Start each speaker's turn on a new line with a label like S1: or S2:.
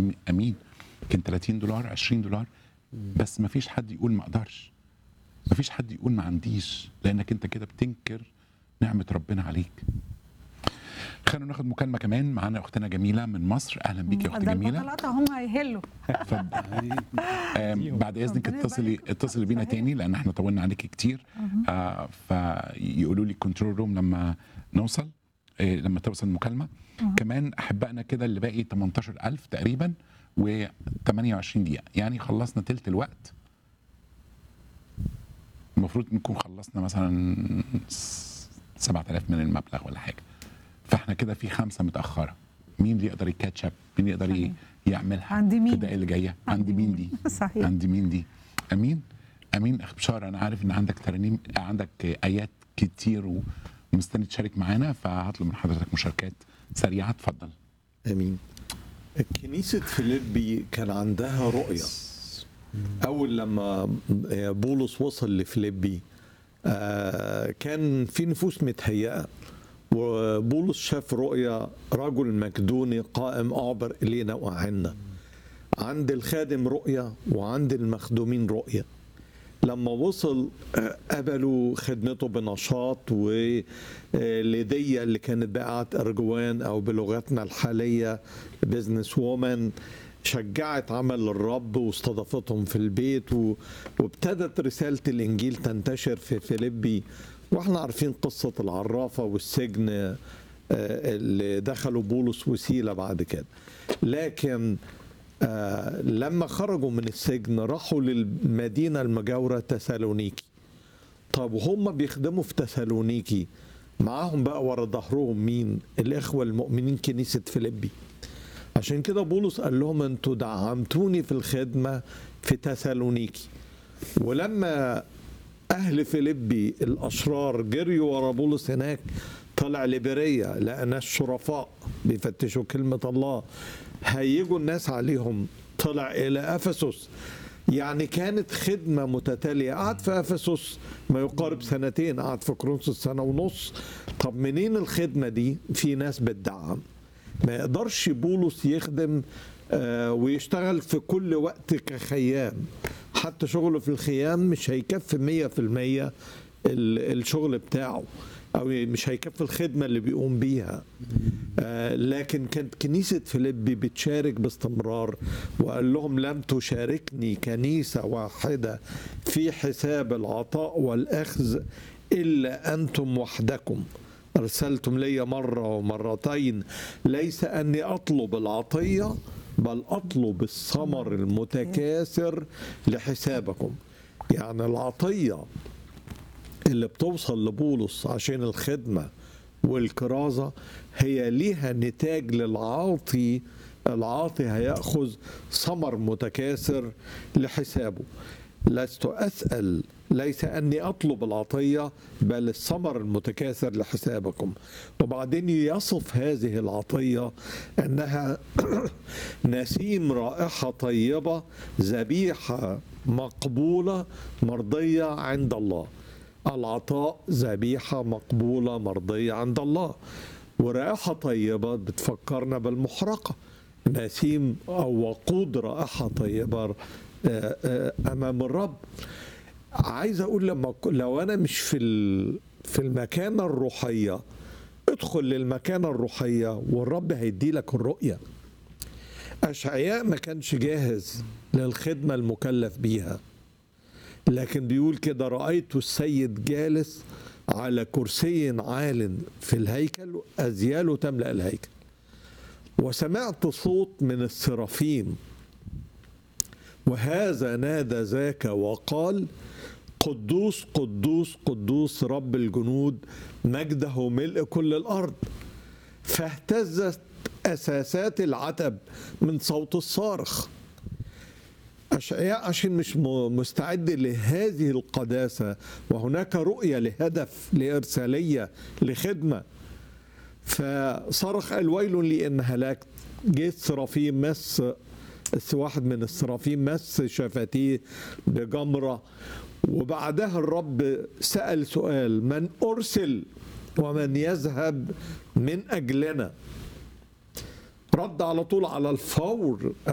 S1: أم- امين كان 30 دولار 20 دولار بس ما فيش حد يقول ما اقدرش ما فيش حد يقول ما عنديش لانك انت كده بتنكر نعمه ربنا عليك خلينا ناخد مكالمه كمان معانا اختنا جميله من مصر اهلا بيك يا اخت
S2: ده
S1: جميله
S2: البطلات هم هيهلوا
S1: اتفضل آم، بعد اذنك
S2: ربنا
S1: اتصلي
S2: يبارك.
S1: اتصلي بينا
S2: صحيح.
S1: تاني لان احنا طولنا عليكي كتير آه فيقولوا لي كنترول روم لما نوصل آه لما توصل المكالمه كمان احبائنا كده اللي باقي 18000 تقريبا و 28 دقيقه يعني خلصنا تلت الوقت المفروض نكون خلصنا مثلا س- 7000 من المبلغ ولا حاجه فاحنا كده في خمسه متاخره مين اللي يقدر يكاتشب مين يقدر ي-
S2: صحيح.
S1: يعملها
S2: عند مين؟
S1: في الدقايق اللي جايه عند مين دي
S2: صحيح
S1: عند مين دي امين امين اخ بشاره انا عارف ان عندك ترانيم عندك ايات كتير ومستني تشارك معانا فهطلب من حضرتك مشاركات سريعه اتفضل
S3: امين كنيسه فيليبي كان عندها رؤيه اول لما بولس وصل لفيليبي آه، كان في نفوس متهيئه وبولس شاف رؤيا رجل مكدوني قائم اعبر الينا واعنا عند الخادم رؤيا وعند المخدومين رؤيا لما وصل آه، قبلوا خدمته بنشاط وليديا اللي كانت باعت ارجوان او بلغتنا الحاليه بزنس وومن شجعت عمل الرب واستضافتهم في البيت و... وابتدت رساله الانجيل تنتشر في فيليبي واحنا عارفين قصه العرافه والسجن آه، اللي دخلوا بولس وسيله بعد كده لكن آه لما خرجوا من السجن راحوا للمدينة المجاورة تسالونيكي طب وهم بيخدموا في تسالونيكي معاهم بقى ورا ظهرهم مين الإخوة المؤمنين كنيسة فيليبي عشان كده بولس قال لهم انتوا دعمتوني في الخدمة في تسالونيكي ولما أهل فيليبي الأشرار جريوا ورا بولس هناك طلع ليبرية لقى ناس شرفاء بيفتشوا كلمة الله هيجوا الناس عليهم طلع إلى أفسس يعني كانت خدمة متتالية قعد في أفسس ما يقارب سنتين قعد في كورنثوس سنة ونص طب منين الخدمة دي في ناس بتدعم ما يقدرش بولس يخدم آه، ويشتغل في كل وقت كخيام حتى شغله في الخيام مش هيكفي مية في المية ال- الشغل بتاعه أو مش هيكفي الخدمة اللي بيقوم بيها آه، لكن كانت كنيسة فيليبي بتشارك باستمرار وقال لهم لم تشاركني كنيسة واحدة في حساب العطاء والأخذ إلا أنتم وحدكم أرسلتم لي مرة ومرتين ليس أني أطلب العطية بل أطلب الثمر المتكاثر لحسابكم يعني العطية اللي بتوصل لبولس عشان الخدمة والكرازة هي ليها نتاج للعاطي العاطي هيأخذ ثمر متكاثر لحسابه لست أسأل ليس أني أطلب العطية بل الثمر المتكاثر لحسابكم وبعدين يصف هذه العطية أنها نسيم رائحة طيبة ذبيحة مقبولة مرضية عند الله العطاء ذبيحة مقبولة مرضية عند الله ورائحة طيبة بتفكرنا بالمحرقة نسيم أو وقود رائحة طيبة آه، آه، أمام الرب عايز أقول لما لو أنا مش في ال- في المكانة الروحية ادخل للمكانة الروحية والرب هيدي لك الرؤية أشعياء ما كانش جاهز للخدمة المكلف بيها لكن بيقول كده رأيت السيد جالس على كرسي عال في الهيكل أزياله تملأ الهيكل وسمعت صوت من السرافيم وهذا نادى ذاك وقال قدوس قدوس قدوس رب الجنود مجده ملء كل الأرض فاهتزت أساسات العتب من صوت الصارخ أشعياء عشان مش م- مستعد لهذه القداسة وهناك رؤية لهدف لإرسالية لخدمة فصرخ قال ويل لي إن هلكت جيت سرافيم مس واحد من السرافيم مس شفتيه بجمرة وبعدها الرب سأل سؤال من أرسل ومن يذهب من أجلنا رد على طول على الفور